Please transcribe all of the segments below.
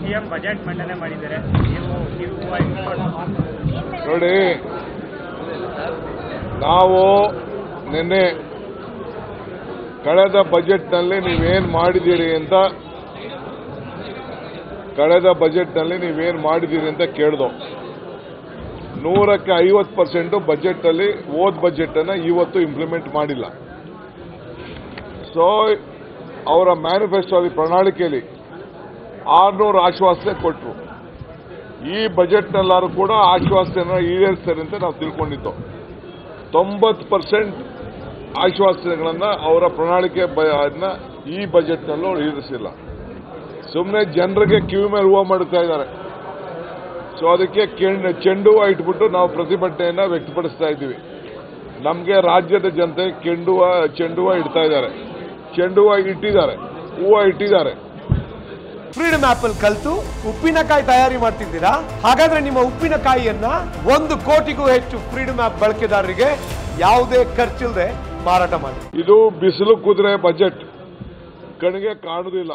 CM budget ಮಂಡನೆ ಮಾಡಿದ್ದಾರೆ ನೀವು ನೀವು ಇಟ್ಕೊಂಡು ನೋಡಿ ನಾವು ನಿನ್ನೆ ಕಳೆದ ಬಜೆಟ್ನಲ್ಲಿ ನೀವೇನು ಮಾಡಿದ್ದೀರಿ ಅಂತ ಕಳೆದ ಬಜೆಟ್ನಲ್ಲಿ ನೀವೇನು ಮಾಡಿದ್ದೀರಿ ಅಂತ ಕೇಳ್ದೋ ನೂರಕ್ಕೆ ಐವತ್ತು ಪರ್ಸೆಂಟು ಬಜೆಟಲ್ಲಿ ಓದ್ ಬಜೆಟನ್ನು ಇವತ್ತು ಇಂಪ್ಲಿಮೆಂಟ್ ಮಾಡಿಲ್ಲ ಸೊ ಅವರ ಮ್ಯಾನಿಫೆಸ್ಟೋಲಿ ಪ್ರಣಾಳಿಕೆಯಲ್ಲಿ ಆರ್ನೂರು ಆಶ್ವಾಸನೆ ಕೊಟ್ಟರು ಈ ಬಜೆಟ್ನಲ್ಲಾರು ಕೂಡ ಆಶ್ವಾಸನೆ ಈಡೇರಿಸ್ತಾರೆ ಅಂತ ನಾವು ತಿಳ್ಕೊಂಡಿದ್ದು ತೊಂಬತ್ತು ಪರ್ಸೆಂಟ್ ಆಶ್ವಾಸನೆಗಳನ್ನು ಅವರ ಪ್ರಣಾಳಿಕೆ ಬ- ಅದನ್ನ ಈ ಬಜೆಟ್ನಲ್ಲೂ ಈಡೇರಿಸಿಲ್ಲ ಸುಮ್ಮನೆ ಜನರಿಗೆ ಕಿವಿ ಮೇಲೆ ಹೂವು ಮಾಡುತ್ತಾ ಇದ್ದಾರೆ ಸೊ ಅದಕ್ಕೆ ಕೆಂಡ್- ಚೆಂಡು ಹೂವು ಇಟ್ಬಿಟ್ಟು ನಾವು ಪ್ರತಿಭಟನೆಯನ್ನು ವ್ಯಕ್ತಪಡಿಸ್ತಾ ಇದ್ದೀವಿ ನಮಗೆ ರಾಜ್ಯದ ಜನತೆ ಕೆಂಡು ಹೂವು ಚೆಂಡು ಹೂವು ಇಡ್ತಾ ಇದ್ದಾರೆ ಚೆಂಡು ಹೂವು ಇಟ್ಟಿದ್ದಾರೆ ಹೂವು ಇಟ್ಟಿದ್ದಾರೆ ಫ್ರೀಡಮ್ ಆಪ್ ಅಲ್ಲಿ ಕಲ್ತು ಉಪ್ಪಿನಕಾಯಿ ತಯಾರಿ ಮಾಡ್ತಿದ್ದೀರಾ ಹಾಗಾದ್ರೆ ನಿಮ್ಮ ಉಪ್ಪಿನಕಾಯಿಯನ್ನ ಒಂದು ಕೋಟಿಗೂ ಹೆಚ್ಚು ಫ್ರೀಡಮ್ ಆಪ್ ಬಳಕೆದಾರರಿಗೆ ಯಾವುದೇ ಖರ್ಚಿಲ್ಲದೆ ಮಾರಾಟ ಮಾಡಿ ಇದು ಬಿಸಿಲು ಕುದುರೆ ಬಜೆಟ್ ಕಣ್ಗೆ ಕಾಣುವುದಿಲ್ಲ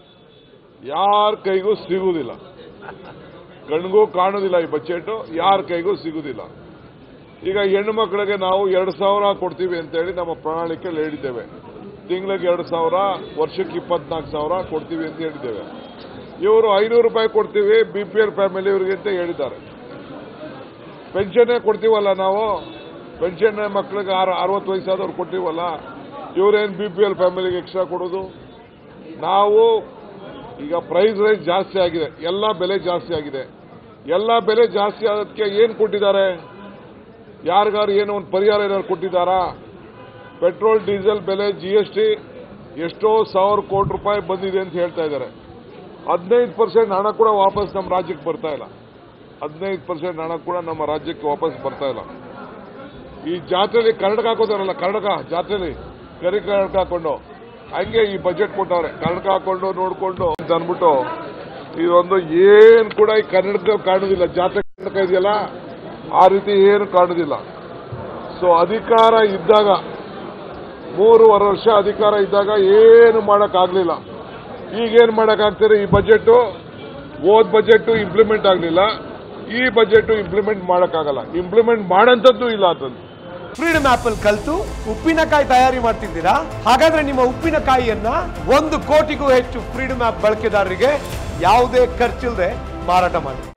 ಯಾರ ಕೈಗೂ ಸಿಗುವುದಿಲ್ಲ ಕಣ್ಗೂ ಕಾಣುವುದಿಲ್ಲ ಈ ಬಜೆಟ್ ಯಾರ ಕೈಗೂ ಸಿಗುವುದಿಲ್ಲ ಈಗ ಹೆಣ್ಣು ಮಕ್ಕಳಿಗೆ ನಾವು ಎರಡು ಸಾವಿರ ಕೊಡ್ತೀವಿ ಅಂತೇಳಿ ನಮ್ಮ ಪ್ರಣಾಳಿಕೆಯಲ್ಲಿ ಹೇಳಿದ್ದೇವೆ ತಿಂಗಳಿಗೆ ಎರಡು ಸಾವಿರ ವರ್ಷಕ್ಕೆ ಇಪ್ಪತ್ನಾಲ್ಕು ಸಾವಿರ ಕೊಡ್ತೀವಿ ಅಂತ ಹೇಳಿದ್ದೇವೆ ಇವರು ಐನೂರು ರೂಪಾಯಿ ಕೊಡ್ತೀವಿ ಬಿ ಪಿ ಎಲ್ ಫ್ಯಾಮಿಲಿಯವರಿಗೆ ಅಂತ ಹೇಳಿದ್ದಾರೆ ಪೆನ್ಷನ್ನೇ ಕೊಡ್ತೀವಲ್ಲ ನಾವು ಪೆನ್ಷನ್ ಮಕ್ಕಳಿಗೆ ಆರು ಅರವತ್ತು ವಯಸ್ಸಾದವ್ರು ಕೊಟ್ಟಿವಲ್ಲ ಇವರೇನು ಬಿ ಪಿ ಎಲ್ ಫ್ಯಾಮಿಲಿಗೆ ಎಕ್ಸ್ಟ್ರಾ ಕೊಡೋದು ನಾವು ಈಗ ಪ್ರೈಸ್ ರೈಸ್ ಜಾಸ್ತಿ ಆಗಿದೆ ಎಲ್ಲ ಬೆಲೆ ಜಾಸ್ತಿ ಆಗಿದೆ ಎಲ್ಲ ಬೆಲೆ ಜಾಸ್ತಿ ಆಗೋದಕ್ಕೆ ಏನು ಕೊಟ್ಟಿದ್ದಾರೆ ಯಾರಿಗಾರು ಏನು ಒಂದು ಪರಿಹಾರ ಏನಾದ್ರು ಕೊಟ್ಟಿದ್ದಾರಾ ಪೆಟ್ರೋಲ್ ಡೀಸೆಲ್ ಬೆಲೆ ಜಿ ಎಸ್ ಟಿ ಎಷ್ಟೋ ಸಾವಿರ ಕೋಟಿ ರೂಪಾಯಿ ಬಂದಿದೆ ಅಂತ ಹೇಳ್ತಾ ಇದ್ದಾರೆ ಹದಿನೈದು ಪರ್ಸೆಂಟ್ ಹಣ ಕೂಡ ವಾಪಸ್ ನಮ್ಮ ರಾಜ್ಯಕ್ಕೆ ಬರ್ತಾ ಇಲ್ಲ ಹದಿನೈದು ಪರ್ಸೆಂಟ್ ಹಣ ಕೂಡ ನಮ್ಮ ರಾಜ್ಯಕ್ಕೆ ವಾಪಸ್ ಬರ್ತಾ ಇಲ್ಲ ಈ ಜಾತ್ರೆಯಲ್ಲಿ ಕರ್ನಾಟಕ ಹಾಕೋತಾರಲ್ಲ ಕರ್ನಾಟಕ ಜಾತ್ರೆಯಲ್ಲಿ ಕರಿ ಕರ್ನಾಟಕ ಹಾಕೊಂಡು ಹಂಗೆ ಈ ಬಜೆಟ್ ಕೊಟ್ಟವ್ರೆ ಕರ್ನಾಟಕ ಹಾಕೊಂಡು ನೋಡ್ಕೊಂಡು ಅಂತ ಅಂದ್ಬಿಟ್ಟು ಇದೊಂದು ಏನು ಕೂಡ ಈ ಕನ್ನಡಕ ಕಾಣುದಿಲ್ಲ ಜಾತ್ರೆ ಕರ್ನಾಟಕ ಇದೆಯಲ್ಲ ಆ ರೀತಿ ಏನು ಕಾಣುದಿಲ್ಲ ಸೊ ಅಧಿಕಾರ ಇದ್ದಾಗ ಮೂರುವರೆ ವರ್ಷ ಅಧಿಕಾರ ಇದ್ದಾಗ ಏನು ಮಾಡೋಕ್ಕಾಗಲಿಲ್ಲ ಈಗೇನು ಮಾಡೋಕ್ಕಾಗ್ತಾರೆ ಈ ಬಜೆಟು ಓದ್ ಬಜೆಟ್ ಇಂಪ್ಲಿಮೆಂಟ್ ಆಗಲಿಲ್ಲ ಈ ಬಜೆಟ್ ಇಂಪ್ಲಿಮೆಂಟ್ ಮಾಡೋಕ್ಕಾಗಲ್ಲ ಇಂಪ್ಲಿಮೆಂಟ್ ಮಾಡೋಂಥದ್ದು ಇಲ್ಲ ಅಂತಂದು ಫ್ರೀಡಮ್ ಆಪ್ ಅಲ್ಲಿ ಕಲ್ತು ಉಪ್ಪಿನಕಾಯಿ ತಯಾರಿ ಮಾಡ್ತಿದ್ದೀರಾ ಹಾಗಾದ್ರೆ ನಿಮ್ಮ ಉಪ್ಪಿನಕಾಯಿಯನ್ನ ಒಂದು ಕೋಟಿಗೂ ಹೆಚ್ಚು ಫ್ರೀಡಮ್ ಆಪ್ ಬಳಕೆದಾರರಿಗೆ ಯಾವುದೇ ಖರ್ಚಿಲ್ಲದೆ ಮಾರಾಟ ಮಾಡಿ